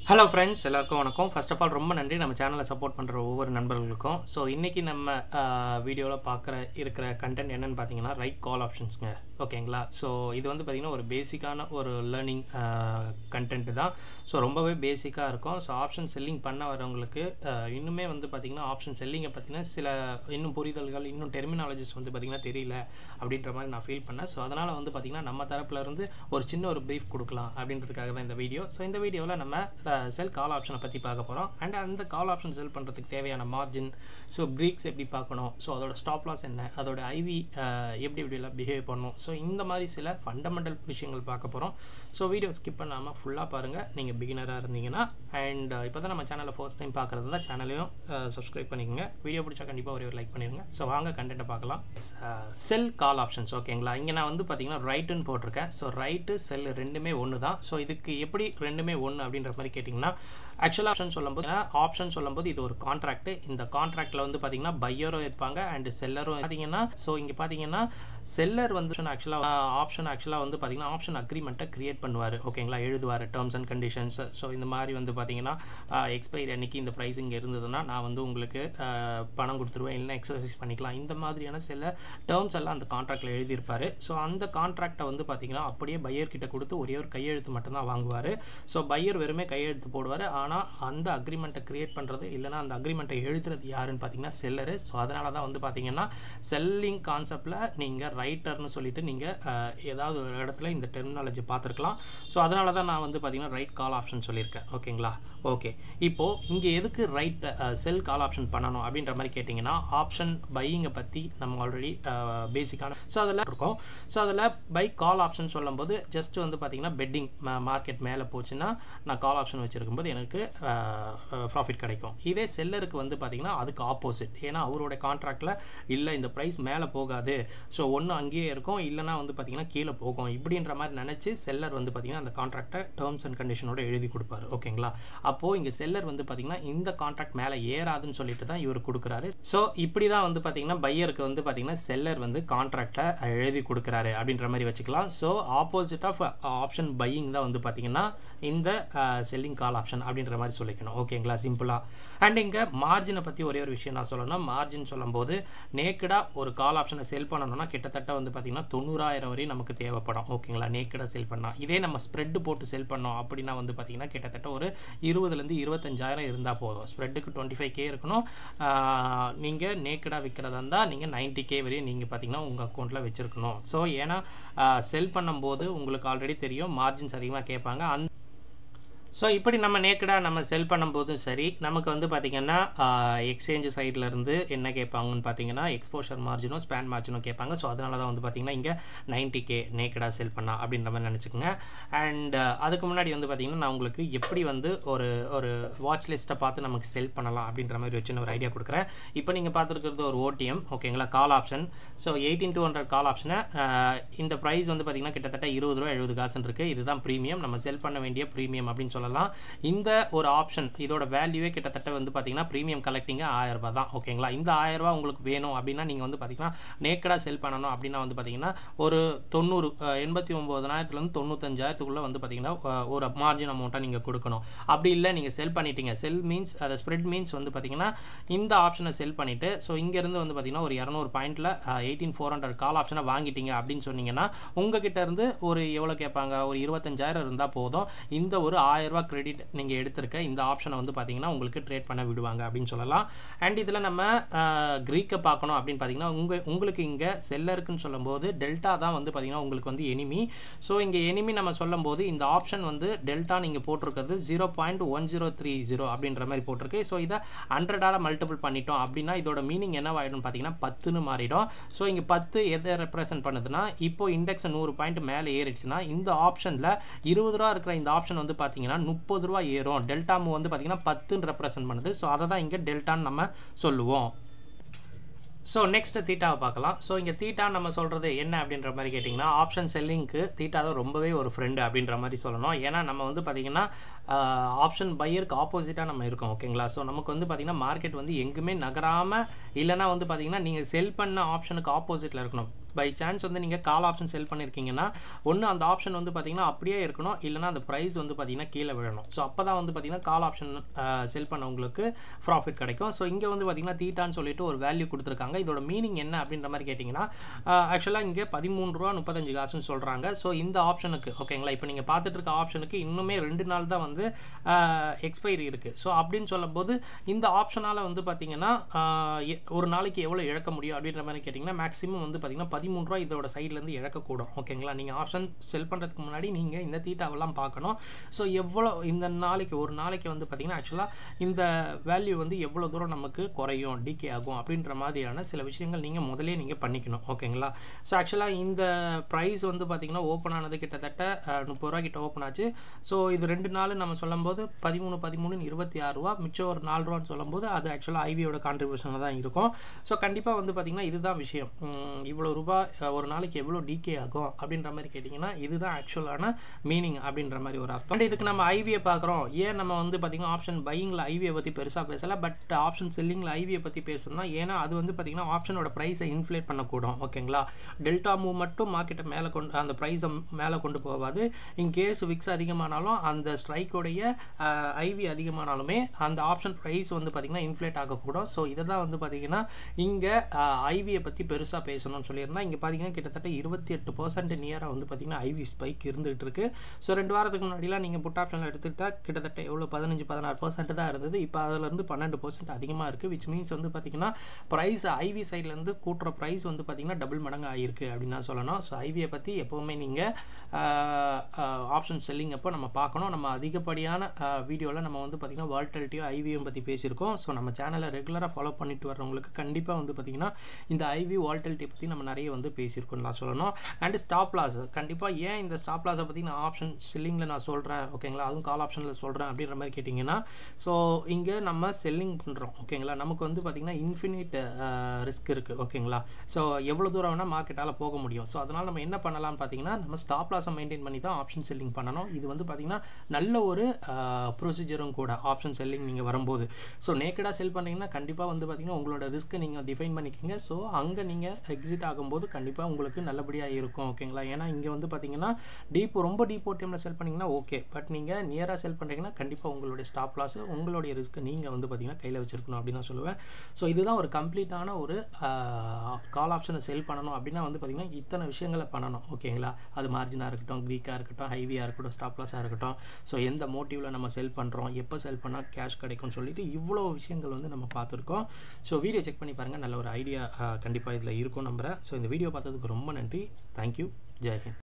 hello friends எல்லாருக்கும் வணக்கம் first of all ரொம்ப நன்றி நம்ம சேனலை சப்போர்ட் பண்ணுற ஒவ்வொரு நண்பர்களுக்கும் ஸோ இன்றைக்கி நம்ம வீடியோவில் பார்க்குற இருக்கிற கண்டென்ட் என்னென்னு பார்த்தீங்கன்னா ரைட் கால் ஆப்ஷன்ஸ்ங்க ஓகேங்களா ஸோ இது வந்து பார்த்திங்கன்னா ஒரு பேசிக்கான ஒரு லேர்னிங் கண்டென்ட் தான் ஸோ ரொம்பவே பேசிக்காக இருக்கும் ஸோ ஆப்ஷன் செல்லிங் பண்ண வரவங்களுக்கு அஹ், இன்னுமே வந்து பார்த்திங்கன்னா ஆப்ஷன் செல்லிங்கை பற்றின சில இன்னும் புரிதல்கள் இன்னும் டெர்மினாலஜிஸ் வந்து பார்த்திங்கன்னா தெரியல அப்படின்ற மாதிரி நான் ஃபீல் பண்ணேன் ஸோ அதனால் வந்து பார்த்திங்கன்னா நம்ம தரப்புல இருந்து ஒரு சின்ன ஒரு ப்ரீஃப் கொடுக்கலாம் அப்படின்றதுக்காக தான் இந்த வீடியோ ஸோ இந்த வீடியோவில் நம்ம செல் கால் ஆப்ஷனை பற்றி பார்க்க போகிறோம் அண்ட் அந்த கால் ஆப்ஷன் செல் பண்ணுறதுக்கு தேவையான மார்ஜின் ஸோ ப்ரீக்ஸ் எப்படி பார்க்கணும் ஸோ அதோட ஸ்டாப் லாஸ் என்ன அதோட ஐவி எப்படி எப்படிலாம் பிஹேவ் பண்ணணும் ஸோ இந்த மாதிரி சில ஃபண்டமெண்டல் விஷயங்கள் பார்க்க போகிறோம் ஸோ வீடியோ ஸ்கிப் பண்ணாமல் ஃபுல்லாக பாருங்கள் நீங்கள் பிகினராக இருந்தீங்கன்னா அண்ட் இப்போ தான் நம்ம சேனலை ஃபர்ஸ்ட் டைம் பார்க்குறது தான் சேனலையும் சப்ஸ்கிரைப் பண்ணிக்கோங்க வீடியோ பிடிச்சா கண்டிப்பாக ஒரே ஒரு லைக் பண்ணிடுங்க ஸோ வாங்க கண்டென்ட்டை பார்க்கலாம் செல் கால் ஆப்ஷன்ஸ் ஓகேங்களா இங்கே நான் வந்து பார்த்தீங்கன்னா ரைட்டுன்னு போட்டிருக்கேன் ஸோ ரைட்டு செல் ரெண்டுமே ஒன்று தான் ஸோ இதுக்கு எப்படி ரெண்டுமே ஒன்று அப்படின்ற மாதிரி கேட்டிங்கன்னா ஆக்சுவல் ஆப்ஷன் சொல்லும்போது ஆப்ஷன் சொல்லும்போது இது ஒரு கான்ட்ராக்ட் இந்த கான்ட்ராக்டில் வந்து பார்த்தீங்கன்னா பையரும் இருப்பாங்க அண்ட் செல்லரும் பார்த்தீங்கன்னா ஸோ இங்கே பார்த்தீங்கன்னா செல்லர் வந்து ஆக்சுவலாக ஆப்ஷன் ஆக்சுவலாக வந்து பார்த்தீங்கன்னா ஆப்ஷன் அக்ரிமெண்ட்டை கிரியேட் பண்ணுவார் ஓகேங்களா எழுதுவார் டேர்ம்ஸ் அண்ட் கண்டிஷன்ஸ் ஸோ இந்த மாதிரி வந்து பார்த்தீங்கன்னா எக்ஸ்பைரி அன்னைக்கு இந்த ப்ரைஸ் இங்கே இருந்ததுன்னா நான் வந்து உங்களுக்கு ஆஹ், பணம் கொடுத்துருவேன் இல்லைன்னா எக்ஸசைஸ் பண்ணிக்கலாம் இந்த மாதிரியான சில டேர்ம்ஸ் எல்லாம் அந்த கான்ட்ராக்டில் எழுதியிருப்பார் ஸோ அந்த கான்ட்ராக்டை வந்து பார்த்தீங்கன்னா அப்படியே பையர் கிட்ட கொடுத்து ஒரே ஒரு கையெழுத்து மட்டும்தான் வாங்குவார் ஸோ பையர் வெறுமே கையெழுத்து போடுவார் ஆனால் அந்த அக்ரிமெண்ட்டை கிரியேட் பண்ணுறது இல்லைன்னா அந்த அக்ரிமெண்ட்டை எழுதுறது யாருன்னு பார்த்தீங்கன்னா செல்லரு ஸோ அதனால தான் வந்து பார்த்தீங்கன்னா செல்லிங் கான்செப்டில் நீங்கள் ரைட்டர்னு சொல்லிட்டு நீங்கள் ஏதாவது ஒரு இடத்துல இந்த டெர்மினாலஜி பார்த்துருக்கலாம் ஸோ அதனால தான் நான் வந்து பார்த்தீங்கன்னா ரைட் கால் ஆப்ஷன் சொல்லியிருக்கேன் ஓகேங்களா ஓகே இப்போது இங்கே எதுக்கு ரைட் செல் கால் ஆப்ஷன் பண்ணணும் அப்படின்ற மாதிரி கேட்டிங்கன்னா ஆப்ஷன் பையிங்கை பற்றி நம்ம ஆல்ரெடி பேசிக்கான ஸோ அதில் இருக்கும் ஸோ அதில் பை கால் ஆப்ஷன் சொல்லும்போது ஜஸ்ட் வந்து பார்த்தீங்கன்னா பெட்டிங் மார்க்கெட் மேலே போச்சுன்னா நான் கால் ஆப்ஷன் வச்சுருக்கும்போது எனக்கு ப்ராஃபிட் கிடைக்கும் இதே செல்லருக்கு வந்து பார்த்தீங்கன்னா அதுக்கு ஆப்போசிட் ஏன்னா அவரோட கான்ட்ராக்டில் இல்லை இந்த ப்ரைஸ் மேலே போகாது ஸோ ஒன்று அங்கேயே இருக்கும் இல்லைனா வந்து பார்த்தீங்கன்னா கீழே போகும் இப்படின்ற மாதிரி நினச்சி செல்லர் வந்து பார்த்தீங்கன்னா அந்த கான்ட்ராக்டை டேர்ம்ஸ் அண்ட் கண்டிஷனோட எழுதி கொடுப்பாரு ஓகேங்களா அப்போது இங்கே செல்லர் வந்து பார்த்தீங்கன்னா இந்த கான்ட்ராக்ட் மேலே ஏறாதுன்னு சொல்லிட்டு தான் இவர் கொடுக்குறாரு ஸோ இப்படி தான் வந்து பார்த்தீங்கன்னா பையருக்கு வந்து பார்த்தீங்கன்னா செல்லர் வந்து கான்ட்ராக்டை எழுதி கொடுக்குறாரு அப்படின்ற மாதிரி வச்சுக்கலாம் so opposite of option buying தான் வந்து பார்த்தீங்கன்னா இந்த செல்லிங் கால் ஆப்ஷன் அப்படின்ற மாதிரி சொல்லிக்கணும் ஓகேங்களா சிம்பிளாக அண்ட் இங்கே மார்ஜினை பற்றி ஒரே ஒரு விஷயம் நான் சொல்லணும் மார்ஜின் சொல்லும்போது நேக்கடாக ஒரு கால் ஆப்ஷனை செல் பண்ணணும்னா கிட்டத்தட்ட வந்து பார்த்தீங்கன்னா தொண்ணூறாயிரம் வரையும் நமக்கு தேவைப்படும் ஓகேங்களா நேக்கடாக செல் பண்ணால் இதே நம்ம ஸ்ப்ரெட் போட்டு செல் பண்ணோம் அப்படின்னா வந்து பார்த்தீங்கன்னா கிட்டத்தட்ட ஒரு இருபதுலேருந்து இருபத்தஞ்சாயிரம் இருந்தால் போதும் ஸ்ப்ரெட்டுக்கு டுவெண்ட்டி ஃபைவ் கே இருக்கணும் நீங்கள் நேக்கடாக விற்கிறதா இருந்தால் நீங்கள் நைன்ட்டி கே வரையும் நீங்கள் பார்த்தீங்கன்னா உங்கள் அக்கௌண்ட்டில் வச்சுருக்கணும் ஸோ ஏன்னா செல் பண்ணும்போது உங்களுக்கு ஆல்ரெடி தெரியும் மார்ஜின்ஸ் அதிகமாக கேட்பாங்க அந்த ஸோ இப்படி நம்ம நேக்கடாக நம்ம செல் பண்ணும்போதும் சரி நமக்கு வந்து பார்த்திங்கன்னா எக்ஸ்சேஞ்சு சைட்லேருந்து என்ன கேட்பாங்கன்னு பார்த்தீங்கன்னா எக்ஸ்போஷர் மார்ஜினும் ஸ்பேன் மார்ஜினும் கேட்பாங்க ஸோ அதனால தான் வந்து பார்த்திங்கன்னா இங்கே நைன்ட்டி கே நேக்கடாக செல் பண்ணா அப்படின்ற மாதிரி நினச்சிக்கோங்க அண்ட் அதுக்கு முன்னாடி வந்து பார்த்திங்கன்னா நான் உங்களுக்கு எப்படி வந்து ஒரு ஒரு வாட்ச் லிஸ்ட்டை பார்த்து நமக்கு செல் பண்ணலாம் அப்படின்ற மாதிரி வச்சு ஒரு ஐடியா கொடுக்குறேன் இப்போ நீங்கள் பார்த்துருக்கிறது ஒரு ஓடிஎம் ஓகேங்களா call option so eighteen two hundred call ஆப்ஷனை இந்த ப்ரைஸ் வந்து பார்த்திங்கன்னா கிட்டத்தட்ட இருபது ரூபா எழுபது காசுன்னு இருக்குது இதுதான் ப்ரீமியம் நம்ம செல் பண்ண வேண்டிய ப்ரீமியம் அப்படின்னு சொல்லலாம் இந்த ஒரு ஆப்ஷன் இதோட வேல்யூவே கிட்டத்தட்ட வந்து பார்த்தீங்கன்னா ப்ரீமியம் கலெக்டிங்க ஆயிரம் ரூபாய் தான் ஓகேங்களா இந்த ஆயிரம் ரூபாய் உங்களுக்கு வேணும் அப்படின்னா நீங்கள் வந்து பார்த்தீங்கன்னா நேக்கடாக செல் பண்ணணும் அப்படின்னா வந்து பார்த்தீங்கன்னா ஒரு தொண்ணூறு அஹ், எண்பத்தி ஒம்பதனாயிரத்துலேருந்து தொண்ணூத்தஞ்சாயிரத்துக்குள்ளே வந்து பார்த்தீங்கன்னா அஹ், ஒரு மார்ஜின் அமௌண்ட்டாக நீங்கள் கொடுக்கணும் அப்படி இல்லை நீங்கள் செல் பண்ணிட்டீங்க செல் மீன்ஸ் அதை ஸ்ப்ரெட் மீன்ஸ் வந்து பார்த்தீங்கன்னா இந்த ஆப்ஷனை செல் பண்ணிவிட்டு ஸோ இங்கேருந்து வந்து பார்த்தீங்கன்னா ஒரு இரநூறு பாயிண்ட்டில் எயிட்டீன் ஃபோர் ஹண்ட்ரட் கால் ஆப்ஷனை வாங்கிட்டீங்க அப்படின்னு சொன்னீங்கன்னா உங்ககிட்ட இருந்து ஒரு எவ்வளோ கேட்பாங்க ஒரு இருபத்தஞ்சாயிரம் இருந்தால் போதும் இந்த ஒரு ஆயிரம் ரூபாய் கிரெடிட் நீங்கள் எடுத்திருக்க இந்த ஆப்ஷனை வந்து பார்த்தீங்கன்னா உங்களுக்கு ட்ரேட் பண்ண விடுவாங்க அப்படின்னு சொல்லலாம் அண்ட் இதில் நம்ம க்ரீக்கை பார்க்கணும் அப்படின்னு பார்த்தீங்கன்னா உங்கள் உங்களுக்கு இங்கே செல்லருக்குன்னு சொல்லும்போது டெல்டா தான் வந்து பார்த்தீங்கன்னா உங்களுக்கு வந்து எனிமி ஸோ இங்கே எனிமி நம்ம சொல்லும்போது இந்த ஆப்ஷன் வந்து டெல்டா நீங்கள் போட்டிருக்கிறது zero point one zero three zero அப்படின்ற மாதிரி போட்டிருக்கு ஸோ இதை ஹண்ட்ரடால் மல்டிபிள் பண்ணிட்டோம் அப்படின்னா இதோட மீனிங் என்னவாயிடும் பார்த்தீங்கன்னா பத்துன்னு மாறிடும் ஸோ இங்கே பத்து எதை ரெப்ரசென்ட் பண்ணுதுன்னா இப்போ இண்டெக்ஸ் நூறு பாயிண்ட் மேலே ஏறிடுச்சுன்னா இந்த ஆப்ஷனில் இருபது ரூபா இருக்கிற இந்த ஆப்ஷன் வந்து பார்த்தீங்கன்னா முப்பது ரூபா ஏறும் டெல்டா மூவ் வந்து பார்த்தீங்கன்னா பத்துன்னு ரெப்ரசென்ட் பண்ணுது ஸோ அதை தான் இங்கே டெல்டான்னு நம்ம சொல்லுவோம் ஸோ நெக்ஸ்ட் தீட்டாவை பார்க்கலாம் ஸோ இங்கே தீட்டா நம்ம சொல்கிறது என்ன அப்படின்ற மாதிரி கேட்டிங்கன்னா ஆப்ஷன் செல்லிங்க்கு தீட்டா தான் ரொம்பவே ஒரு ஃப்ரெண்டு அப்படின்ற மாதிரி சொல்லணும் ஏன்னா நம்ம வந்து பார்த்திங்கன்னா ஆப்ஷன் பையருக்கு ஆப்போசிட்டாக நம்ம இருக்கோம் ஓகேங்களா ஸோ நமக்கு வந்து பார்த்திங்கன்னா மார்க்கெட் வந்து எங்குமே நகராமல் இல்லைனா வந்து பார்த்திங்கன்னா நீங்கள் செல் பண்ண ஆப்ஷனுக்கு ஆப்போசிட்டில் இருக்கணும் பை சான்ஸ் வந்து நீங்கள் கால் ஆப்ஷன் செல் பண்ணியிருக்கீங்கன்னா ஒன்று அந்த ஆப்ஷன் வந்து பார்த்தீங்கன்னா அப்படியே இருக்கணும் இல்லைனா அந்த ப்ரைஸ் வந்து பார்த்தீங்கன்னா கீழே விழணும் ஸோ அப்போ தான் வந்து பார்த்தீங்கன்னா கால் ஆப்ஷன் செல் பண்ணவங்களுக்கு ப்ராஃபிட் கிடைக்கும் ஸோ இங்கே வந்து பார்த்தீங்கன்னா தீட்டான்னு சொல்லிட்டு ஒரு வேல்யூ கொடுத்துருக்காங்க இதோட மீனிங் என்ன அப்படின்ற மாதிரி கேட்டிங்கன்னா ஆக்சுவலாக இங்கே பதிமூணு ரூபா முப்பத்தஞ்சு காசுன்னு சொல்கிறாங்க ஸோ இந்த ஆப்ஷனுக்கு ஓகேங்களா இப்போ நீங்கள் பார்த்துட்டு இருக்க ஆப்ஷனுக்கு இன்னுமே ரெண்டு நாள் தான் வந்து எக்ஸ்பைரி இருக்குது ஸோ அப்படின்னு சொல்லும்போது இந்த ஆப்ஷனால் வந்து பார்த்தீங்கன்னா ஒரு நாளைக்கு எவ்வளோ இழக்க முடியும் அப்படின்ற மாதிரி கேட்டிங்கன்னா மேக்ஸிமம் வந்து பார்த்தீங்கன்னா பதிமூணு ரூபா இதோட சைட்லேருந்து இழக்கக்கூடும் ஓகேங்களா நீங்கள் ஆப்ஷன் செல் பண்ணுறதுக்கு முன்னாடி நீங்கள் இந்த தீட்டாவெல்லாம் பார்க்கணும் ஸோ எவ்வளோ இந்த நாளைக்கு ஒரு நாளைக்கு வந்து பார்த்தீங்கன்னா ஆக்சுவலாக இந்த வேல்யூ வந்து எவ்வளோ தூரம் நமக்கு குறையும் டிகே ஆகும் அப்படின்ற மாதிரியான சில விஷயங்கள் நீங்கள் முதலே நீங்கள் பண்ணிக்கணும் ஓகேங்களா ஸோ ஆக்சுவலாக இந்த ப்ரைஸ் வந்து பார்த்தீங்கன்னா ஓப்பன் ஆனது கிட்டத்தட்ட முப்பது ரூபா கிட்ட ஓப்பன் ஆச்சு ஸோ இது ரெண்டு நாள் நம்ம சொல்லும்போது பதிமூணு பதிமூணு இருபத்தி ஆறு ரூபா மிச்சம் ஒரு நாலு ரூபான்னு சொல்லும்போது அது ஆக்சுவலாக ஐவியோட கான்ட்ரிபியூஷனில் தான் இருக்கும் ஸோ கண்டிப்பாக வந்து பார்த்திங்கன்னா இதுதான் விஷயம் இவ்வளோ ரூபாய் ஒரு நாளைக்கு எவ்வளோ டிகே ஆகும் அப்படின்ற மாதிரி கேட்டிங்கன்னா இதுதான் ஆக்சுவலான மீனிங் அப்படின்ற மாதிரி ஒரு அர்த்தம் இதுக்கு நம்ம ஐவியை பார்க்குறோம் ஏன் நம்ம வந்து பார்த்திங்கன்னா ஆப்ஷன் பையிங்கில் ஐவியை பற்றி பெருசாக பேசலை பட் ஆப்ஷன் செல்லிங்கில் ஐவியை பற்றி பேசணும்னா ஏன்னா அது வந்து பார்த்திங்கன்னா ஆப்ஷனோட ப்ரைஸை இன்ஃப்ளேட் பண்ணக்கூடும் ஓகேங்களா டெல்டா மூவ் மட்டும் மார்க்கெட்டை மேலே கொண்டு அந்த ப்ரைஸை மேலே கொண்டு போகாது இன்கேஸ் விக்ஸ் அதிகமானாலும் அந்த ஸ்ட்ரைக்கோடைய ஐவி அதிகமானாலுமே அந்த ஆப்ஷன் ப்ரைஸ் வந்து பார்த்திங்கன்னா இன்ஃப்ளேட் ஆகக்கூடும் ஸோ இதை தான் வந்து பார்த்திங்கன்னா இங்கே ஐவியை பற்றி பெருசாக பேசணும்னு சொல்லியிருந்தேன் இங்கே பார்த்தீங்கன்னா கிட்டத்தட்ட இருபத்தி எட்டு பர்சன்ட் நியராக வந்து பார்த்திங்கன்னா ஐவி ஸ்பைக் இருந்துகிட்டு இருக்கு ஸோ ரெண்டு வாரத்துக்கு முன்னாடிலாம் நீங்கள் புட் ஆப்ஷனில் எடுத்துக்கிட்டால் கிட்டத்தட்ட எவ்வளோ பதினஞ்சு பதினாறு பர்சன்ட் தான் இருந்தது இப்போ அதிலேருந்து பன்னெண்டு பர்சன்ட் அதிகமாக இருக்குது விச் மீன்ஸ் வந்து பார்த்திங்கன்னா ப்ரைஸ் ஐவி சைட்லேருந்து கூட்டுற ப்ரைஸ் வந்து பார்த்திங்கன்னா டபுள் மடங்கு ஆகிருக்கு அப்படின்னு தான் சொல்லணும் ஸோ ஐவியை பற்றி எப்போவுமே நீங்கள் ஆப்ஷன் செல்லிங் அப்போ நம்ம பார்க்கணும் நம்ம அதிகப்படியான வீடியோவில் நம்ம வந்து பார்த்திங்கன்னா வால்டலிட்டியோ ஐவியும் பற்றி பேசியிருக்கோம் ஸோ நம்ம சேனலை ரெகுலராக ஃபாலோ பண்ணிட்டு வர்றவங்களுக்கு கண்டிப்பாக வந்து பார்த்திங்கன்னா இந்த ஐவி வால்டலிட்டி பற்றி நம்ம நிறைய வந்து பேசியிருக்கோம் நான் சொல்லணும் அண்ட் ஸ்டாப் லாஸ் கண்டிப்பாக ஏன் இந்த ஸ்டாப் லாஸை பற்றி நான் ஆப்ஷன் செல்லிங்கில் நான் சொல்கிறேன் ஓகேங்களா அதுவும் கால் ஆப்ஷனில் சொல்கிறேன் அப்படின்ற மாதிரி கேட்டிங்கன்னா ஸோ இங்கே நம்ம செல்லிங் பண்ணுறோம் ஓகேங்களா நமக்கு வந்து பார்த்திங்கன்னா இன்ஃபினிட் ரிஸ்க் இருக்குது ஓகேங்களா ஸோ எவ்வளோ தூரம் வேணால் மார்க்கெட்டால் போக முடியும் ஸோ அதனால் நம்ம என்ன பண்ணலாம்னு பார்த்தீங்கன்னா நம்ம ஸ்டாப் லாஸை மெயின்டைன் பண்ணி தான் ஆப்ஷன் செல்லிங் பண்ணணும் இது வந்து பார்த்திங்கன்னா நல்ல ஒரு ப்ரொசீஜரும் கூட ஆப்ஷன் செல்லிங் நீங்கள் வரும்போது ஸோ நேக்கடாக செல் பண்ணுறீங்கன்னா கண்டிப்பாக வந்து பார்த்திங்கன்னா உங்களோட ரிஸ்க்கை நீங்கள் டிஃபைன் பண்ணிக்கிங்க ஸோ அங்கே நீங்கள் எக்ஸிட் ஆகும்போது கண்டிப்பாக உங்களுக்கு நல்லபடியாக இருக்கும் ஓகேங்களா ஏன்னா இங்கே வந்து பார்த்தீங்கன்னா டீப் ரொம்ப டீப் டைமில் செல் பண்ணிங்கன்னா ஓகே பட் நீங்கள் நியராக செல் பண்ணுறீங்கன்னா கண்டிப்பாக உங்களுடைய ஸ்டாப் லாஸ் உங்களுடைய ரிஸ்க்கை நீங்கள் வந்து பார்த்தீங்கன்னா கையில் வச்சிருக்கணும் அப்படின்னு தான் சொல்லுவேன் ஸோ இதுதான் ஒரு கம்ப்ளீட்டான ஒரு கால் ஆப்ஷனை செல் பண்ணணும் அப்படின்னா வந்து பார்த்திங்கன்னா இத்தனை விஷயங்களை பண்ணணும் ஓகேங்களா அது மார்ஜினாக இருக்கட்டும் வீக்காக இருக்கட்டும் ஹைவியாக இருக்கட்டும் ஸ்டாப் லாஸாக இருக்கட்டும் ஸோ எந்த மோட்டிவில் நம்ம செல் பண்ணுறோம் எப்போ செல் பண்ணால் கேஷ் கிடைக்கும்னு சொல்லிட்டு இவ்வளோ விஷயங்கள் வந்து நம்ம பார்த்துருக்கோம் ஸோ வீடியோ செக் பண்ணி பாருங்கள் நல்ல ஒரு ஐடியா கண்டிப்பாக இதில் இருக்கும் நம்புகிறேன் ஸோ இந்த வீடியோ பார்த்ததுக்கு ரொம்ப நன்றி தேங்க்யூ ஜெய்ஹிந்த்